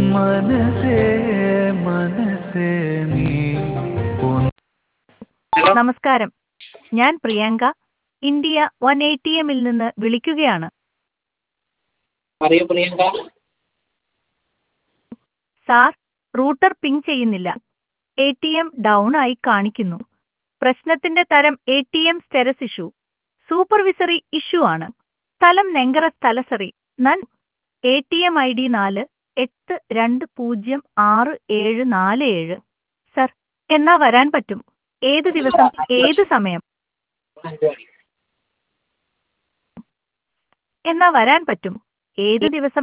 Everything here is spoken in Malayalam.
മനസ്സേ മനസ്സേ നീ ഒന്ന് നമസ്കാരം ഞാൻ Priyanka India one A T എമ്മിൽ നിന്ന് വിളിക്കുകയാണ് പറയൂ പ്രിയങ്ക സാർ റൂട്ടർ പിങ് ചെയ്യുന്നില്ല എ ടി എം ഡൗൺ ആയി കാണിക്കുന്നു പ്രശ്നത്തിന്റെ തരം A T M status issue supervisory issue ആണ് സ്ഥലം നെങ്കറ സ്ഥലസറി നൻ A T M I D നാല് എട്ട് രണ്ട് പൂജ്യം ആറ് ഏഴ് നാല് ഏഴ് സർ എന്നാ വരാൻ പറ്റും ഏത് ദിവസം ഏത് സമയം എന്നാ വരാൻ പറ്റും ഏത് ദിവസം